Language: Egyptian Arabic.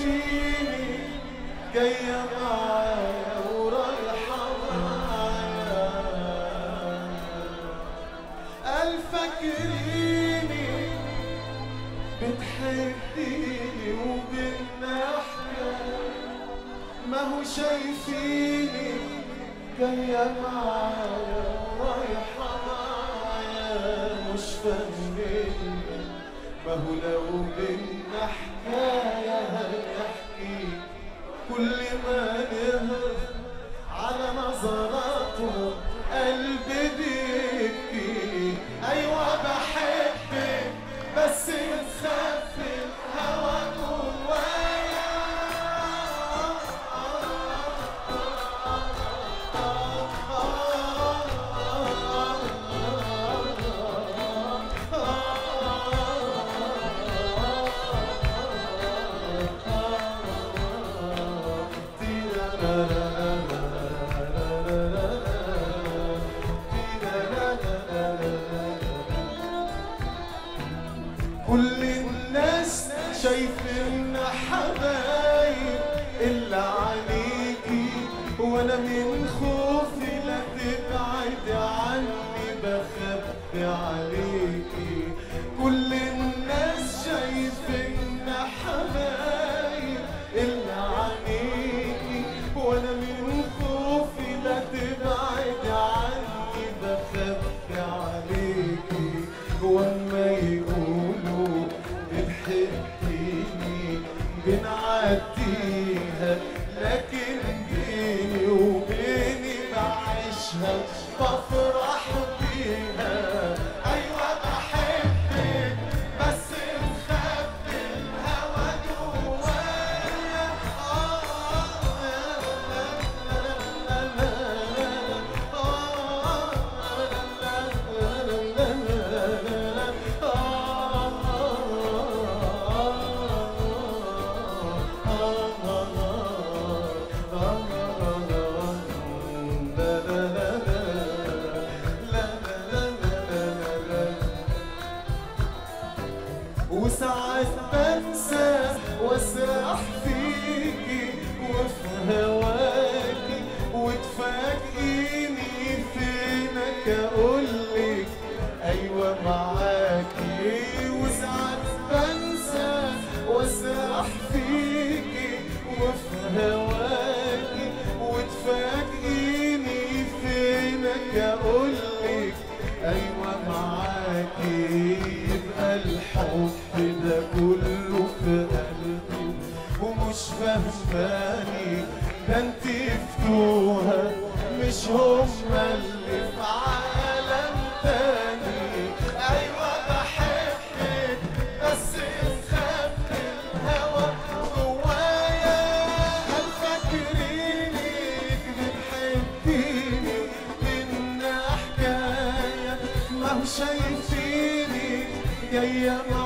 شايفيني جاية معايا ورايحة معايا قال فاكريني بتحبيني وبينا حكاية ما هو شايفيني جاية معايا ورايحة معايا مش فاهمين ما هو لو بينا حكاية هنحكي كل ما نهرب على نظراته قلبي بيبكي ايوه بحبك بس مخفي الهوى جوايا كل الناس شايفين حبايب إلا عليكي وأنا من خوفي لا تبعد عني بخبي عليكي كل الناس شايفين حبايب إلا عليكي وأنا من خوفي لا تبعد عني بخبي عليكي وأما يقولوا بتحبيني بنعديها لكن بيني وبيني بعيشها بفرح بيها أيوة بحبك بس مخبي الهوى جوايا وساعات بنسى واسرح فيكي وفي هواكي وتفاجئيني فينك اقولك ايوه معاكي وساعات بنسى واسرح فيكي وفي هواكي وتفاجئيني فينك اقولك ايوه معاكي يبقى الحب ده كله في قلبي ومش فهماني ده انت فتوها مش هما اللي في عالم تاني ايوه بحبك بس مخبي الهوى جوايا هل فاكرينك بتحبيني بينا حكايه ما هو شايفيني جايه معايا